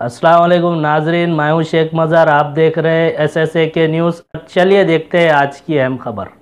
अस्सलाम वालेकुम नाजरीन मैं हूं शेख मज़ार आप देख रहे हैं एस एस ए के न्यूज़ चलिए देखते हैं आज की अहम खबर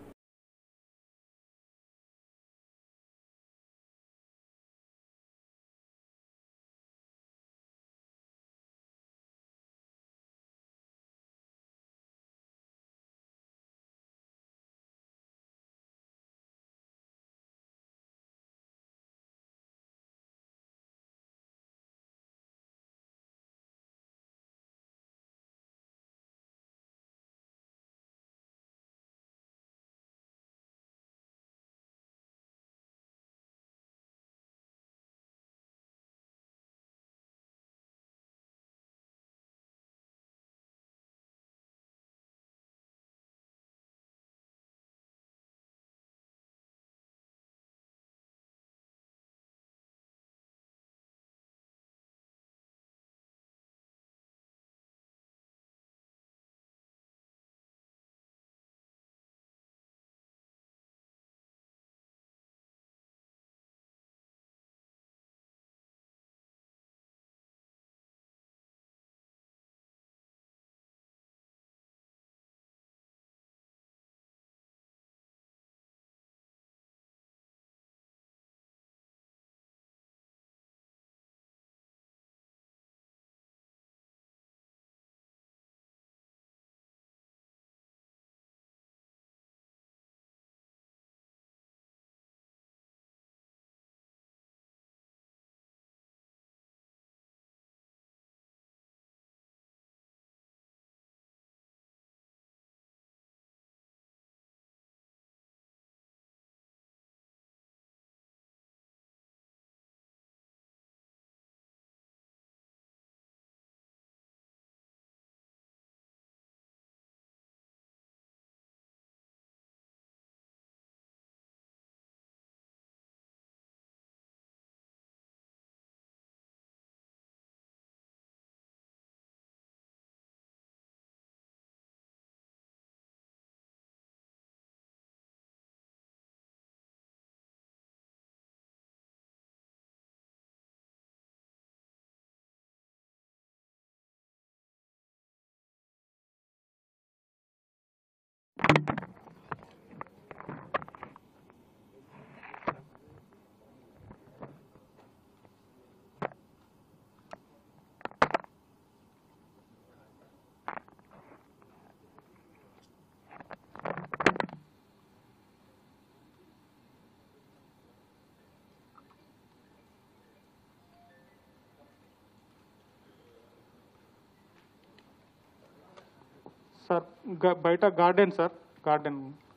సార్ గ- బయట గార్డెన్ సార్ గార్డెన్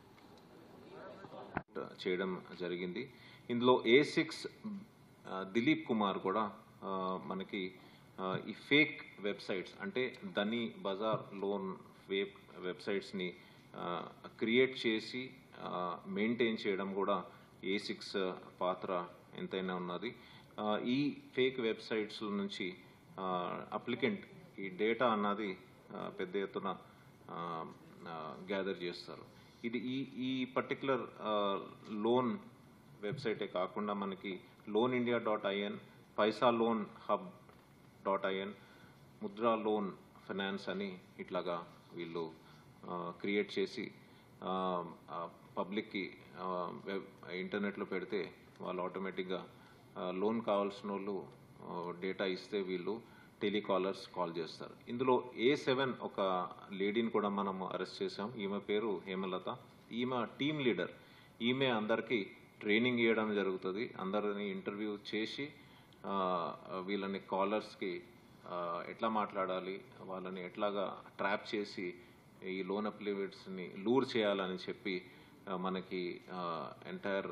చేయడం జరిగింది ఇందులో ఏ సిక్స్ దిలీప్ కుమార్ కూడా ఆ, మనకి ఆ, ఈ ఫేక్ వెబ్సైట్స్ అంటే ధని బజార్ లోన్ వెబ్ వెబ్సైట్స్ని క్రియేట్ చేసి మెయింటైన్ చేయడం కూడా ఏ సిక్స్ పాత్ర ఎంతైనా ఉన్నది ఆ, ఈ ఫేక్ వెబ్సైట్స్ నుంచి అప్లికెంట్ ఈ డేటా అన్నది ఆ, పెద్ద ఎత్తున గ్యాదర్ చేస్తారు ఇది ఈ ఈ పర్టికులర్ లోన్ వెబ్సైటే కాకుండా మనకి loan India dot IN Paisa loan hub dot IN Mudra loan finance అని ఇట్లాగా వీళ్ళు క్రియేట్ చేసి పబ్లిక్కి వెబ్ ఇంటర్నెట్లో పెడితే వాళ్ళు ఆటోమేటిక్గా లోన్ కావాల్సిన వాళ్ళు డేటా ఇస్తే వీళ్ళు టెలికాలర్స్ కాల్ చేస్తారు ఇందులో ఏ సెవెన్ ఒక లేడీని కూడా మనం అరెస్ట్ చేసాం ఈమె పేరు హేమలత ఈమె టీమ్ లీడర్ ఈమె అందరికీ ట్రైనింగ్ ఇవ్వడం జరుగుతుంది అందరిని ఇంటర్వ్యూ చేసి ఆ, వీళ్ళని కాలర్స్కి ఎట్లా మాట్లాడాలి వాళ్ళని ఎట్లాగా ట్రాప్ చేసి ఈ లోన్ అప్లికేట్స్ని లూర్ చేయాలని చెప్పి ఆ, మనకి ఎంటైర్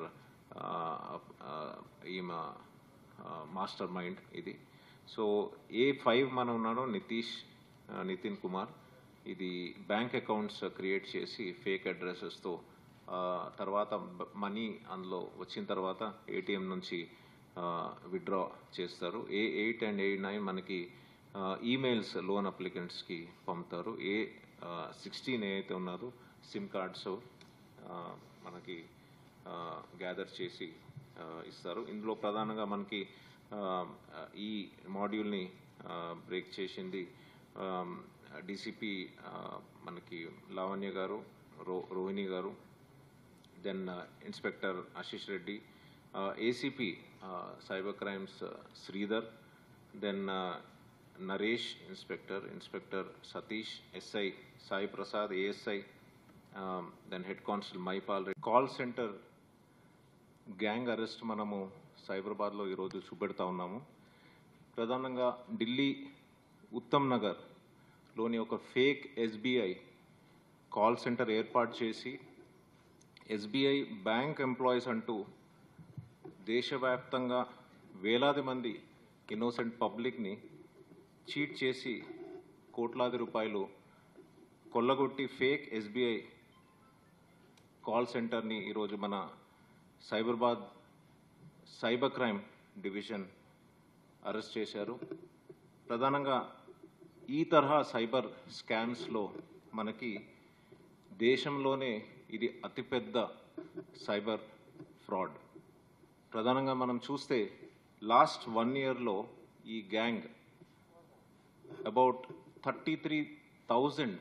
ఈమె మాస్టర్ మైండ్ ఇది సో ఏ ఫైవ్ మనం ఉన్నాడో నితీష్ ఆ, నితిన్ కుమార్ ఇది బ్యాంక్ అకౌంట్స్ క్రియేట్ చేసి ఫేక్ అడ్రసెస్తో తర్వాత మనీ అందులో వచ్చిన తర్వాత ఏటీఎం నుంచి విత్డ్రా చేస్తారు A eight and eight nine మనకి ఈమెయిల్స్ లోన్ అప్లికెంట్స్కి పంపుతారు ఏ సిక్స్టీన్ ఏదైతే ఉన్నారో సిమ్ కార్డ్స్ మనకి గ్యాదర్ చేసి ఆ, ఇస్తారు ఇందులో ప్రధానంగా మనకి ఆ, ఈ మాడ్యూల్ని బ్రేక్ చేసింది డీసీపీ మనకి లావణ్య గారు రో రోహిణి గారు then inspector Ashish Reddy ACP cyber crimes Sridhar then Naresh inspector inspector Satish SI Sai Prasad ASI then head constable Maipal Reddy call centre gang arrest మనము సైబరాబాద్లో ఈరోజు చూపెడతా ఉన్నాము ప్రధానంగా ఢిల్లీ ఉత్తమ్ నగర్ లోని ఒక ఫేక్ ఎస్బీఐ కాల్ సెంటర్ ఏర్పాటు చేసి ఎస్బీఐ బ్యాంక్ ఎంప్లాయీస్ అంటూ దేశవ్యాప్తంగా వేలాది మంది ఇన్నోసెంట్ పబ్లిక్ని చీట్ చేసి కోట్లాది రూపాయలు కొల్లగొట్టి ఫేక్ ఎస్బీఐ కాల్ సెంటర్ని ఈరోజు మన Cyberabad cyber crime division arrest చేశారు ప్రధానంగా ఈ తరహా సైబర్ స్కామ్స్లో మనకి దేశంలోనే ఇది అతిపెద్ద సైబర్ ఫ్రాడ్ ప్రధానంగా మనం చూస్తే లాస్ట్ వన్ ఇయర్లో ఈ gang about thirty three thousand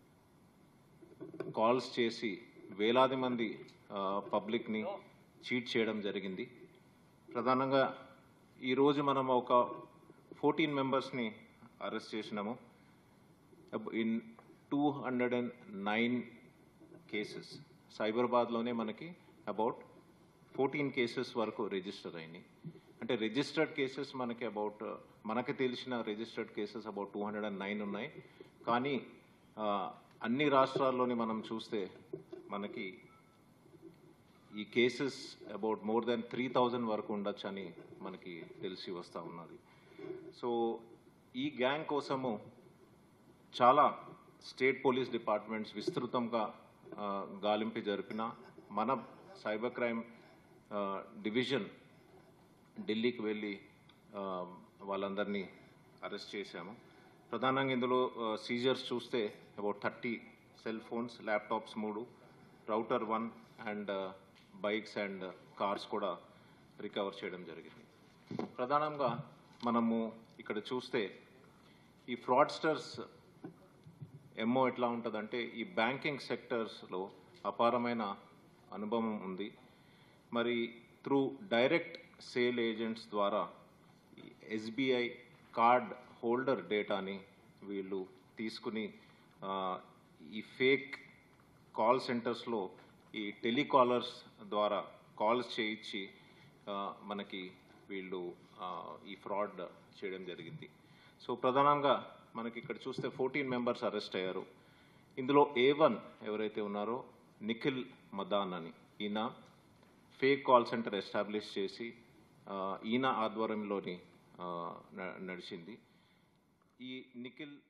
calls చేసి వేలాది మంది ఆ, పబ్లిక్ని చీట్ చేయడం జరిగింది ప్రధానంగా ఈరోజు మనం ఒక ఫోర్టీన్ మెంబర్స్ని అరెస్ట్ చేసినాము in two hundred and nine cases సైబరాబాద్లోనే మనకి అబౌట్ ఫోర్టీన్ కేసెస్ వరకు రిజిస్టర్ అయినాయి అంటే రిజిస్టర్డ్ కేసెస్ మనకి అబౌట్ మనకి తెలిసిన registered cases about two hundred and nine ఉన్నాయి కానీ ఆ, అన్ని రాష్ట్రాల్లోని మనం చూస్తే మనకి ఈ cases about more than three thousand వరకు ఉండొచ్చు అని మనకి తెలిసి వస్తూ ఉన్నది సో ఈ గ్యాంగ్ కోసము చాలా స్టేట్ పోలీస్ డిపార్ట్మెంట్స్ విస్తృతంగా ఆ, గాలింపు జరిపిన మన సైబర్ క్రైమ్ ఆ, డివిజన్ ఢిల్లీకి వెళ్ళి ఆ, వాళ్ళందరినీ అరెస్ట్ చేశాము ప్రధానంగా ఇందులో సీజర్స్ చూస్తే about thirty cell phones laptops మూడు router one and bikes and cars కూడా రికవర్ చేయడం జరిగింది ప్రధానంగా మనము ఇక్కడ చూస్తే ఈ ఫ్రాడ్స్టర్స్ ఎంఓ ఎట్లా ఉంటుందంటే ఈ బ్యాంకింగ్ సెక్టర్స్లో అపారమైన అనుభవం ఉంది మరి త్రూ డైరెక్ట్ సేల్ ఏజెంట్స్ ద్వారా ఎస్బీఐ కార్డ్ హోల్డర్ డేటాని వీళ్ళు తీసుకుని ఆ, ఈ ఫేక్ కాల్ సెంటర్స్లో ఈ టెలికాలర్స్ ద్వారా కాల్స్ చేయించి ఆ, మనకి వీళ్ళు ఆ, ఈ ఫ్రాడ్ చేయడం జరిగింది సో ప్రధానంగా మనకి ఇక్కడ చూస్తే ఫోర్టీన్ మెంబర్స్ అరెస్ట్ అయ్యారు ఇందులో ఏ వన్ ఎవరైతే ఉన్నారో నిఖిల్ మదాన్ అని ఈయన ఫేక్ కాల్ సెంటర్ ఎస్టాబ్లిష్ చేసి ఆ, ఈయన ఆధ్వర్యంలోని ఆ, న- నడిచింది ఈ నిఖిల్